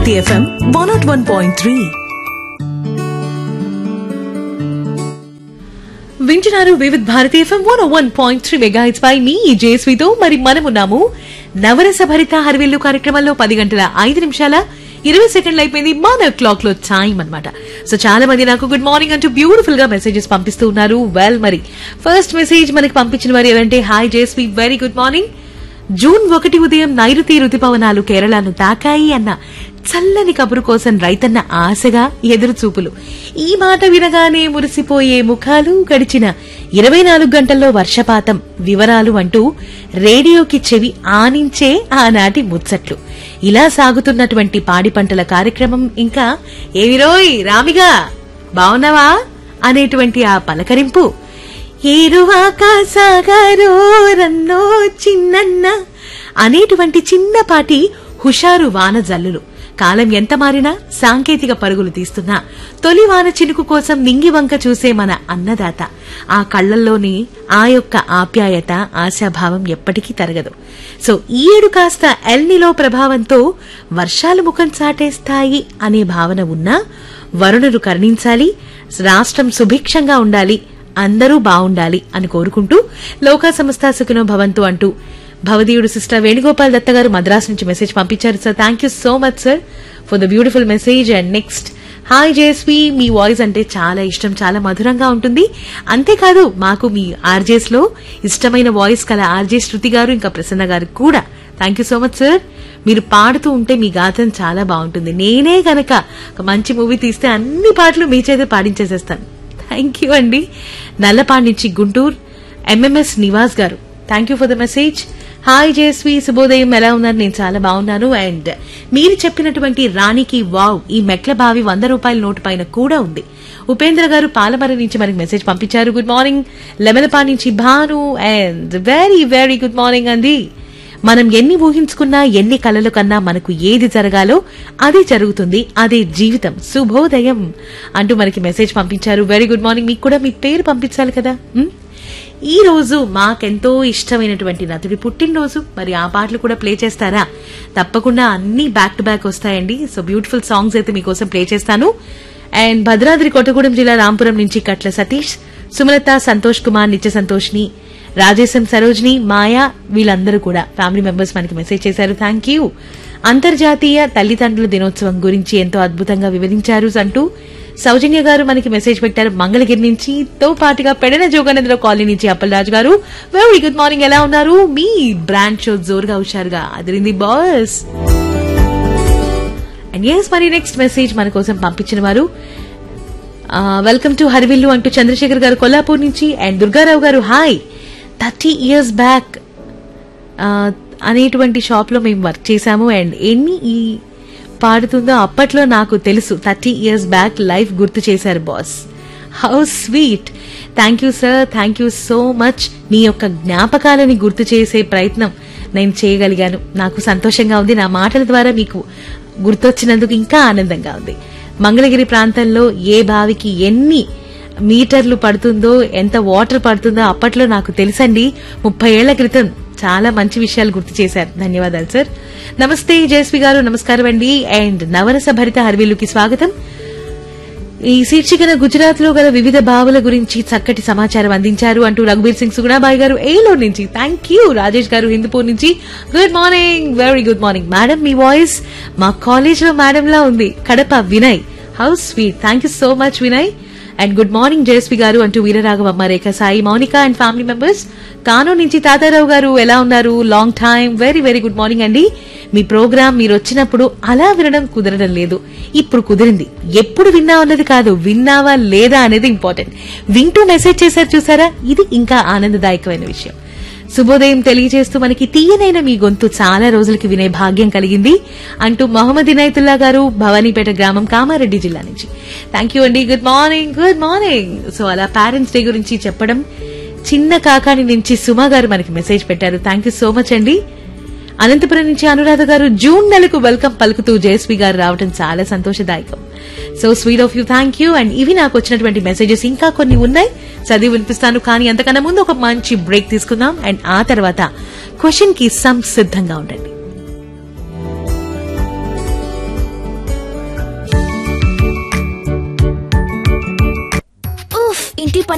Bharati FM one not one point three వింటున్నారు Vividh Bharati FM one one point three mega hits పై మీ జేస్వితో మరి మనమున్నాము నవరస భరిత హరివిల్లు కార్యక్రమంలో పది గంటల ఐదు నిమిషాల ఇరవై సెకండ్లు అయిపోయింది మన క్లాక్ లో టైం అన్నమాట సో చాలా మంది నాకు గుడ్ మార్నింగ్ అంటూ బ్యూటిఫుల్ గా మెసేజెస్ పంపిస్తూ ఉన్నారు వెల్ మరి ఫస్ట్ మెసేజ్ మనకి పంపించిన వారు ఎవరంటే hi Jesvi very good morning June ఒకటి ఉదయం నైరుతి రుతుపవనాలు కేరళను తాకాయి అన్న చల్లని కబురు కోసం రైతన్న ఆశగా ఎదురు చూపులు ఈ మాట వినగానే మురిసిపోయే ముఖాలు గడిచిన ఇరవై నాలుగు గంటల్లో వర్షపాతం వివరాలు అంటూ రేడియోకి చెవి ఆనించే ఆనాటి ముచ్చట్లు ఇలా సాగుతున్నటువంటి పాడి పంటల కార్యక్రమం ఇంకా ఏమిరోయ్ రామిగా బావున్నావా అనేటువంటి ఆ పలకరింపు ఏరువాక సాగారో రన్నో చిన్నన్న అనేటువంటి చిన్నపాటి హుషారు వాన జల్లులు కాలం ఎంత మారినా సాంకేతిక పరుగులు తీస్తున్నా తొలి వాన చినుకు కోసం నింగి వంక చూసే మన అన్నదాత ఆ కళ్లల్లోని ఆ యొక్క ఆప్యాయత ఆశాభావం ఎప్పటికీ తరగదు సో ఈ ఏడు కాస్త ఎల్నిలో ప్రభావంతో వర్షాలు ముఖం చాటేస్తాయి అనే భావన ఉన్నా వరుణుడు కరుణించాలి రాష్ట్రం సుభిక్షంగా ఉండాలి అందరూ బావుండాలి అని కోరుకుంటూ లోకా సంస్థ సుఖినో భవంతు అంటూ భవదీయుడు సిస్టర్ వేణుగోపాల్ దత్త గారు మద్రాసు నుంచి మెసేజ్ పంపించారు sir thank you so much sir for the beautiful message and next hi Jesvi మీ వాయిస్ అంటే చాలా ఇష్టం చాలా మధురంగా ఉంటుంది అంతేకాదు మాకు మీ ఆర్జేస్ లో ఇష్టమైన వాయిస్ కల ఆర్జే శృతి గారు ఇంకా ప్రసన్న గారు కూడా thank you so much sir మీరు పాడుతూ ఉంటే మీ గాతం చాలా బాగుంటుంది నేనే గనక ఒక మంచి మూవీ తీస్తే అన్ని పాటలు మీ చేత పాడించేసేస్తాను థ్యాంక్ యూ అండి నల్లపాడు నుంచి Guntur MMS Nivas garu thank you for the message hi Jayashree శుభోదయం ఎలా ఉన్నారు నేను చాలా బాగున్నాను అండ్ మీరు చెప్పినటువంటి రాణికి వావ్ ఈ మెట్ల బావి వంద రూపాయల నోటు పైన కూడా ఉంది ఉపేంద్ర గారు పాలమర నుంచి మనకి మెసేజ్ పంపించారు గుడ్ మార్నింగ్ లెమలపా నుంచి Bhanu and very very good morning అండి మనం ఎన్ని ఊహించుకున్నా ఎన్ని కలలు కన్నా మనకు ఏది జరగాలో అది జరుగుతుంది అదే జీవితం శుభోదయం అంటూ మనకి మెసేజ్ పంపించారు వెరీ గుడ్ మార్నింగ్ మీకు కూడా మీ పేరు పంపించాలి కదా ఉమ్? ఈ రోజు మాకెంతో ఇష్టమైనటువంటి నటుడి పుట్టినరోజు మరి ఆ పాటలు కూడా ప్లే చేస్తారా తప్పకుండా అన్ని బ్యాక్ టు బ్యాక్ వస్తాయండి సో బ్యూటిఫుల్ సాంగ్స్ అయితే మీకోసం ప్లే చేస్తాను అండ్ భద్రాద్రి కొత్తగూడెం జిల్లా రాంపురం నుంచి కట్ల సతీష్ సుమలత సంతోష్ కుమార్ నిత్య సంతోష్ని రాజేశం సరోజ్ని మాయా వీళ్ళందరూ కూడా ఫ్యామిలీ మెంబర్స్ మనకి మెసేజ్ చేశారు థ్యాంక్ యూ అంతర్జాతీయ తల్లిదండ్రుల దినోత్సవం గురించి ఎంతో అద్భుతంగా వివరించారు అంటూ సౌజన్య గారు మనకి మెసేజ్ పెట్టారు మంగళగిరి నుంచి తో పాటుగా పెడన జోగానందరావు కాలనీ నుంచి అప్పలరాజు గారు వెరీ గుడ్ మార్నింగ్ ఎలా ఉన్నారు మీ బ్రాండ్ షో జోరుగా హుషారుగా అదిరింది బాస్ అండ్ ఎస్ మరి నెక్స్ట్ మెసేజ్ మన కోసం పంపించిన వారు వెల్కమ్ టు హరివిల్లు అంటూ చంద్రశేఖర్ గారు కొల్లాపూర్ నుంచి and Durgarao garu hi thirty years back అనేటువంటి షాప్ లో మేము వర్క్ చేశాము అండ్ ఎన్ని ఈ పాడుతుందో అప్పట్లో నాకు తెలుసు థర్టీ ఇయర్స్ బ్యాక్ లైఫ్ గుర్తు చేశారు boss how sweet thank you sir thank you so much మీ యొక్క జ్ఞాపకాలని గుర్తు చేసే ప్రయత్నం నేను చేయగలిగాను నాకు సంతోషంగా ఉంది నా మాటల ద్వారా మీకు గుర్తొచ్చినందుకు ఇంకా ఆనందంగా ఉంది మంగళగిరి ప్రాంతంలో ఏ బావికి ఎన్ని మీటర్లు పడుతుందో ఎంత వాటర్ పడుతుందో అప్పట్లో నాకు తెలుసండి ముప్పై ఏళ్ల క్రితం చాలా మంచి విషయాలు గుర్తు చేశారు ధన్యవాదాలు సార్ నమస్తే జయశ్రీ గారు నమస్కారం అండి అండ్ నవరస భరిత హర్వీలుకి స్వాగతం ఈ శీర్షికన గుజరాత్ లో గల వివిధ బావుల గురించి చక్కటి సమాచారం అందించారు అంటూ రఘుబీర్ సింగ్ సుగుణాబాయి గారు ఏలూరు నుంచి థ్యాంక్ యూ రాజేష్ గారు హిందూపూర్ నుంచి good morning very good morning madam మీ వాయిస్ మా కాలేజ్ లో మేడం లా ఉంది Kadapa Vinay how sweet thank you so much Vinay and good morning Jayashree garu అంటూ Veeraraghavamma Rekha Sai Mounika and family members కానో నుంచి తాతారావు గారు ఎలా ఉన్నారు long time very very good morning అండి మీ ప్రోగ్రామ్ మీరు వచ్చినప్పుడు అలా వినడం కుదరడం లేదు ఇప్పుడు కుదిరింది ఎప్పుడు విన్నావు అన్నది కాదు విన్నావా లేదా అనేది ఇంపార్టెంట్ వింటూ మెసేజ్ చేశారు చూసారా ఇది ఇంకా ఆనందదాయకమైన విషయం శుభోదయం తెలియజేస్తూ మనకి తీయనైన మీ గొంతు చాలా రోజులకి వినే భాగ్యం కలిగింది అంటూ మొహమ్మద్ ఇనాయతుల్లా గారు భవానీపేట గ్రామం కామారెడ్డి జిల్లా నుంచి థ్యాంక్ యూ అండి good morning good morning so అలా పేరెంట్స్ డే గురించి చెప్పడం చిన్న కాకాని నుంచి సుమా గారు మనకి మెసేజ్ పెట్టారు థ్యాంక్ యూ సో మచ్ అండి అనంతపురం నుంచి అనురాధ గారు జూన్ నెలకు వెల్కమ్ పలుకుతూ జయశ్రీ గారు రావడం చాలా సంతోషదాయకం so sweet of you thank you and ఇవి నాకు వచ్చినటువంటి మెసేజెస్ ఇంకా కొన్ని ఉన్నాయి చదివి వినిపిస్తాను కానీ అంతకన్నా ముందు ఒక మంచి బ్రేక్ తీసుకుందాం అండ్ ఆ తర్వాత క్వశ్చన్ కి సంసిద్ధంగా ఉండండి